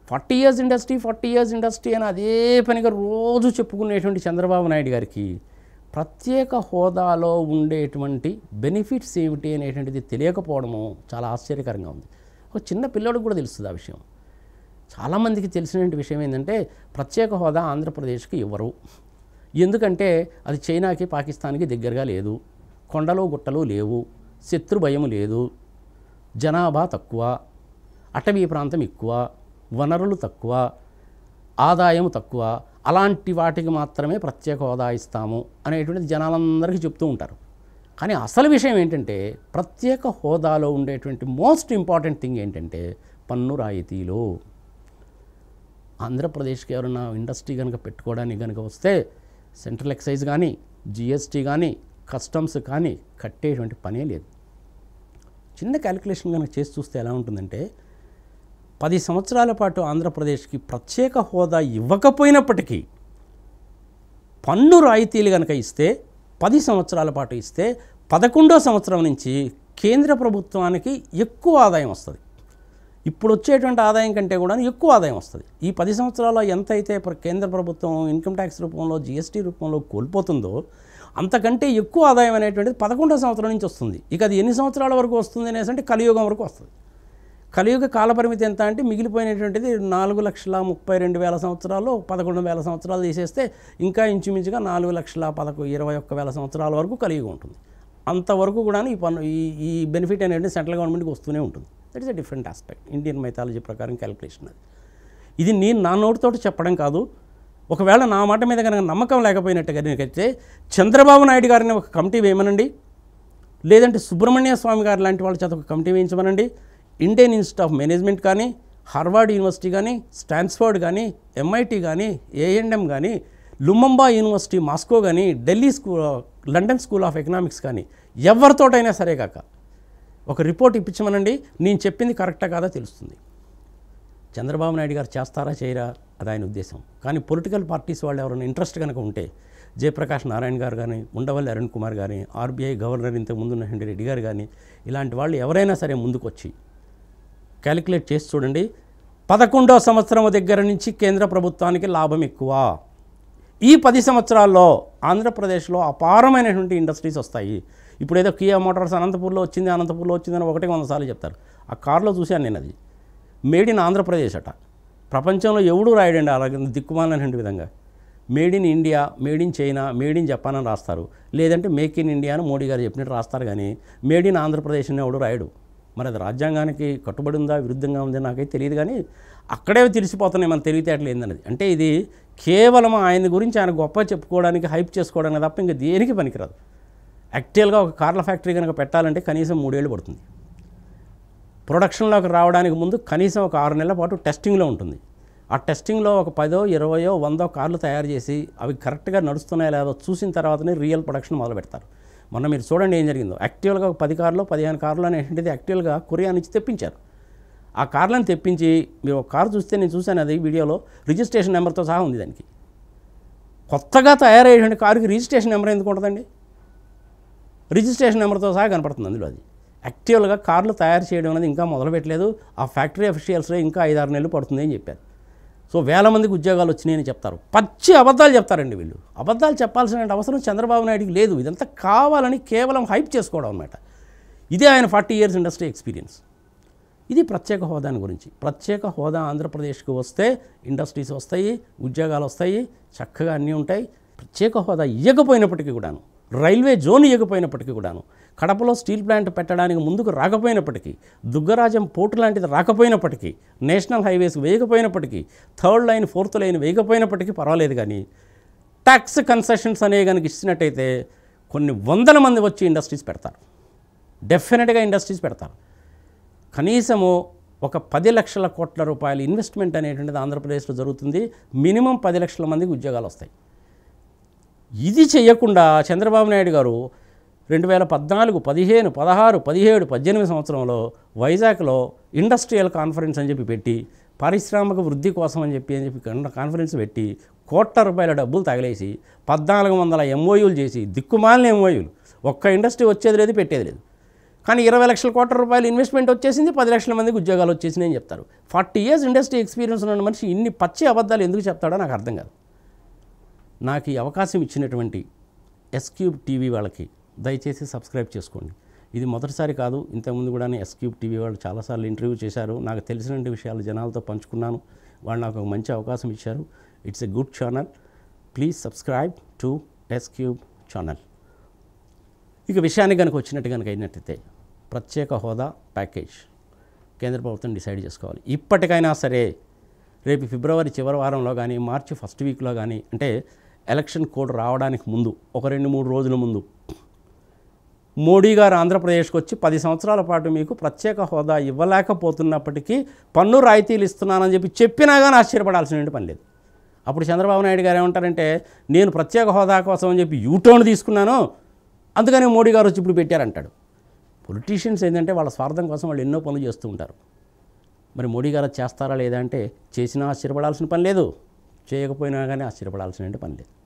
forty years industry forty years industry అని అదే పనిగా రోజు చెప్పుకునేటువంటి చంద్రబాబు నాయుడు గారికి ప్రత్యేక హోదాలో ఉండేటువంటి బెనిఫిట్స్ ఏమిటి అనేటువంటిది తెలియకపోవడము చాలా ఆశ్చర్యకరంగా ఉంది ఒక చిన్న పిల్లోడికి కూడా తెలుస్తుంది ఆ విషయం చాలామందికి తెలిసిన విషయం ఏంటంటే ప్రత్యేక హోదా ఆంధ్రప్రదేశ్కి ఇవ్వరు ఎందుకంటే అది చైనాకి పాకిస్తాన్కి దగ్గరగా లేదు కొండలు గుట్టలు లేవు శత్రు భయం లేదు జనాభా తక్కువ అటవీ ప్రాంతం ఎక్కువ వనరులు తక్కువ ఆదాయం తక్కువ అలాంటి వాటికి మాత్రమే ప్రత్యేక హోదా ఇస్తాము అనేటువంటిది జనాలందరికీ చెప్తూ ఉంటారు కానీ అసలు విషయం ఏంటంటే ప్రత్యేక హోదాలో ఉండేటువంటి మోస్ట్ ఇంపార్టెంట్ థింగ్ ఏంటంటే పన్ను రాయితీలు ఆంధ్రప్రదేశ్కి ఎవరైనా ఇండస్ట్రీ కనుక పెట్టుకోవడానికి కనుక వస్తే సెంట్రల్ ఎక్సైజ్ కానీ జిఎస్టీ కానీ కస్టమ్స్ కానీ కట్టేటువంటి పనే లేదు చిన్న క్యాలిక్యులేషన్ కనుక చేసి చూస్తే ఎలా ఉంటుందంటే పది సంవత్సరాల పాటు ఆంధ్రప్రదేశ్కి ప్రత్యేక హోదా ఇవ్వకపోయినప్పటికీ పన్ను రాయితీలు కనుక ఇస్తే పది సంవత్సరాల పాటు ఇస్తే పదకొండో సంవత్సరం నుంచి కేంద్ర ప్రభుత్వానికి ఎక్కువ ఆదాయం వస్తుంది ఇప్పుడు వచ్చేటువంటి ఆదాయం కంటే కూడా ఎక్కువ ఆదాయం వస్తుంది ఈ పది సంవత్సరాల్లో ఎంత అయితే ప్ర- కేంద్ర ప్రభుత్వం ఇన్కమ్ ట్యాక్స్ రూపంలో జిఎస్టీ రూపంలో కోల్పోతుందో అంతకంటే ఎక్కువ ఆదాయం అనేటువంటిది పదకొండో సంవత్సరం నుంచి వస్తుంది ఇక అది ఎన్ని సంవత్సరాల వరకు వస్తుంది అనేసి అంటే కలియుగం వరకు వస్తుంది కలియుగ కాలపరిమితి ఎంత అంటే మిగిలిపోయినటువంటిది నాలుగు లక్షల ముప్పై రెండు వేల సంవత్సరాలు పదకొండు వేల సంవత్సరాలు తీసేస్తే ఇంకా ఇంచుమించుగా నాలుగు లక్షల పదకొ ఇరవై ఒక్క వేల సంవత్సరాల వరకు కలియుగం ఉంటుంది అంతవరకు కూడా ఈ పన్ను ఈ ఈ బెనిఫిట్ అనేది సెంట్రల్ గవర్నమెంట్కి వస్తూనే ఉంటుంది that is a different aspect Indian mythology ప్రకారం క్యాలిక్యులేషన్ అది ఇది నేను నా నోటితోటి చెప్పడం కాదు ఒకవేళ నా మాట మీద కనుక నమ్మకం లేకపోయినట్టుగా నేనైతే చంద్రబాబు నాయుడు గారిని ఒక కమిటీ వేయమనండి లేదంటే సుబ్రహ్మణ్య స్వామి గారు లాంటి వాళ్ళ చేత ఒక కమిటీ వేయించమనండి ఇండియన్ ఇన్స్టిట్యూట్ ఆఫ్ మేనేజ్మెంట్ కానీ హార్వర్డ్ యూనివర్సిటీ కానీ స్టాన్స్ఫర్డ్ కానీ ఎంఐటి కానీ ఏఎండ్ఎం కానీ లుమంబా యూనివర్సిటీ మాస్కో కానీ Delhi School London School of Economics కానీ ఎవరితోటైనా సరే కాక ఒక రిపోర్ట్ ఇప్పించమనండి నేను చెప్పింది కరెక్టా కాదా తెలుస్తుంది చంద్రబాబు నాయుడు గారు చేస్తారా చేయరా అది ఆయన ఉద్దేశం కానీ పొలిటికల్ పార్టీస్ వాళ్ళు ఎవరైనా ఇంట్రెస్ట్ కనుక ఉంటే జయప్రకాష్ నారాయణ గారు కానీ ఉండవల్లి అరుణ్ కుమార్ కానీ ఆర్బీఐ గవర్నర్ ఇంతకు ముందు ఉన్నటువంటి రెడ్డి గారు కానీ ఇలాంటి వాళ్ళు ఎవరైనా సరే ముందుకు వచ్చి క్యాలిక్యులేట్ చేసి చూడండి పదకొండో సంవత్సరం దగ్గర నుంచి కేంద్ర ప్రభుత్వానికి లాభం ఎక్కువ ఈ పది సంవత్సరాల్లో ఆంధ్రప్రదేశ్లో అపారమైనటువంటి ఇండస్ట్రీస్ వస్తాయి ఇప్పుడు ఏదో కియా మోటార్స్ అనంతపూర్లో వచ్చింది అనంతపూర్లో వచ్చిందని ఒకటి వంద సార్లు చెప్తారు ఆ కార్లో చూశాను నేను అది మేడ్ ఇన్ ఆంధ్రప్రదేశ్ అట ప్రపంచంలో ఎవడూ రాయడండి అలాగే దిక్కుమాలినటువంటి విధంగా made in India made in China made in Japan అని రాస్తారు లేదంటే మేక్ ఇన్ ఇండియా అని మోడీ గారు చెప్పినట్టు రాస్తారు కానీ మేడ్ ఇన్ ఆంధ్రప్రదేశ్ అని ఎవడు రాయడు మరి అది రాజ్యాంగానికి కట్టుబడి ఉందా విరుద్ధంగా ఉందా నాకైతే తెలియదు కానీ అక్కడే తెలిసిపోతున్నాయి మన తెలివితేటలు ఏందన్నది అంటే ఇది కేవలం ఆయన గురించి ఆయన గొప్ప చెప్పుకోవడానికి హైప్ చేసుకోవడానికి తప్ప ఇంకా దేనికి పనికిరాదు యాక్చువల్గా ఒక కార్ల ఫ్యాక్టరీ కనుక పెట్టాలంటే కనీసం మూడేళ్ళు పడుతుంది ప్రొడక్షన్లోకి రావడానికి ముందు కనీసం ఒక ఆరు నెలల పాటు టెస్టింగ్లో ఉంటుంది ఆ టెస్టింగ్లో ఒక పదో ఇరవయో వందో కార్లు తయారు చేసి అవి కరెక్ట్గా నడుస్తున్నాయో లేదో చూసిన తర్వాతనే రియల్ ప్రొడక్షన్ మొదలు పెడతారు మొన్న మీరు చూడండి ఏం జరిగిందో యాక్చువల్గా ఒక పది కార్లు పదిహేను కార్లు అనేటువంటిది యాక్చువల్గా కొరియా నుంచి తెప్పించారు ఆ కార్లను తెప్పించి మీరు ఒక కారు చూస్తే నేను చూశాను అది వీడియోలో రిజిస్ట్రేషన్ నెంబర్తో సహా ఉంది దానికి కొత్తగా తయారయ్యేటువంటి కారుకి రిజిస్ట్రేషన్ నెంబర్ ఎందుకు ఉంటుందండి రిజిస్ట్రేషన్ నెంబర్తో సహా కనపడుతుంది అందులో అది యాక్చువల్గా కార్లు తయారు చేయడం అనేది ఇంకా మొదలుపెట్టలేదు ఆ ఫ్యాక్టరీ అఫీషియల్స్లో ఇంకా ఐదారు నెలలు పడుతుంది అని చెప్పారు సో వేల మందికి ఉద్యోగాలు వచ్చినాయని చెప్తారు పచ్చి అబద్ధాలు చెప్తారండి వీళ్ళు అబద్ధాలు చెప్పాల్సిన అవసరం చంద్రబాబు నాయుడికి లేదు ఇదంతా కావాలని కేవలం హైప్ చేసుకోవడం అనమాట ఇదే ఆయన ఫార్టీ ఇయర్స్ ఇండస్ట్రీ ఎక్స్పీరియన్స్ ఇది ప్రత్యేక హోదాని గురించి ప్రత్యేక హోదా ఆంధ్రప్రదేశ్కి వస్తే ఇండస్ట్రీస్ వస్తాయి ఉద్యోగాలు వస్తాయి చక్కగా అన్నీ ఉంటాయి ప్రత్యేక హోదా ఇవ్వకపోయినప్పటికీ కూడాను రైల్వే జోన్ ఇవ్వకపోయినప్పటికీ కూడాను కడపలో స్టీల్ ప్లాంట్ పెట్టడానికి ముందుకు రాకపోయినప్పటికీ దుగ్గరాజం పోర్టు లాంటిది రాకపోయినప్పటికీ నేషనల్ హైవేస్ వేయకపోయినప్పటికీ థర్డ్ లైన్ ఫోర్త్ లైన్ వేయకపోయినప్పటికీ పర్వాలేదు కానీ ట్యాక్స్ కన్సెషన్స్ అనేవి కనుక ఇచ్చినట్టయితే కొన్ని వందల మంది వచ్చి ఇండస్ట్రీస్ పెడతారు డెఫినెట్గా ఇండస్ట్రీస్ పెడతారు కనీసము ఒక పది లక్షల కోట్ల రూపాయల ఇన్వెస్ట్మెంట్ అనేటువంటిది ఆంధ్రప్రదేశ్లో జరుగుతుంది మినిమం పది లక్షల మందికి ఉద్యోగాలు వస్తాయి ఇది చేయకుండా చంద్రబాబు నాయుడు గారు రెండు వేల పద్నాలుగు పదిహేను పదహారు పదిహేడు పద్దెనిమిది సంవత్సరంలో వైజాగ్లో ఇండస్ట్రియల్ కాన్ఫరెన్స్ అని చెప్పి పెట్టి పారిశ్రామిక వృద్ధి కోసం అని చెప్పి అని చెప్పి కన్- కాన్ఫరెన్స్ పెట్టి కోట్ల రూపాయల డబ్బులు తగిలేసి పద్నాలుగు వందల ఎంఓయూలు చేసి దిక్కుమాలిన ఎంఓయూలు ఒక్క ఇండస్ట్రీ వచ్చేది లేదు పెట్టేది లేదు కానీ ఇరవై లక్షల కోట్ల రూపాయలు ఇన్వెస్ట్మెంట్ వచ్చేసింది పది లక్షల మందికి ఉద్యోగాలు వచ్చేసినాయి అని చెప్తారు ఫార్టీ ఇయర్స్ ఇండస్ట్రీ ఎక్స్పీరియన్స్ ఉన్న మనిషి ఇన్ని పచ్చి అబద్ధాలు ఎందుకు చెప్తాడో నాకు అర్థం కాదు నాకు ఈ అవకాశం ఇచ్చినటువంటి ఎస్క్యూబ్ టీవీ వాళ్ళకి దయచేసి సబ్స్క్రైబ్ చేసుకోండి ఇది మొదటిసారి కాదు ఇంతకుముందు కూడా ఎస్క్యూబ్ టీవీ వాళ్ళు చాలాసార్లు ఇంటర్వ్యూ చేశారు నాకు తెలిసిన విషయాలు జనాలతో పంచుకున్నాను వాళ్ళు నాకు ఒక మంచి అవకాశం ఇచ్చారు it's a good channel please subscribe to SCube channel ఇక విషయానికి కనుక వచ్చినట్టు కనుక అయినట్టయితే ప్రత్యేక హోదా ప్యాకేజ్ కేంద్ర ప్రభుత్వం డిసైడ్ చేసుకోవాలి ఇప్పటికైనా సరే రేపు ఫిబ్రవరి చివరి వారంలో కానీ మార్చి ఫస్ట్ వీక్లో కానీ అంటే ఎలక్షన్ కోడ్ రావడానికి ముందు ఒక రెండు మూడు రోజుల ముందు మోడీ గారు ఆంధ్రప్రదేశ్కి వచ్చి పది సంవత్సరాల పాటు మీకు ప్రత్యేక హోదా ఇవ్వలేకపోతున్నప్పటికీ పన్ను రాయితీలు ఇస్తున్నానని చెప్పి చెప్పినా కానీ ఆశ్చర్యపడాల్సిన పని లేదు అప్పుడు చంద్రబాబు నాయుడు గారు ఏమంటారంటే నేను ప్రత్యేక హోదా కోసం అని చెప్పి యూటర్న్ తీసుకున్నాను అందుకని మోడీ గారు వచ్చి ఇప్పుడు పెట్టారంటాడు పొలిటీషియన్స్ ఏంటంటే వాళ్ళ స్వార్థం కోసం వాళ్ళు ఎన్నో పనులు చేస్తూ ఉంటారు మరి మోడీ గారు అది చేస్తారా లేదా అంటే చేసినా ఆశ్చర్యపడాల్సిన పని లేదు చేయకపోయినా కానీ ఆశ్చర్యపడాల్సిన పని లేదు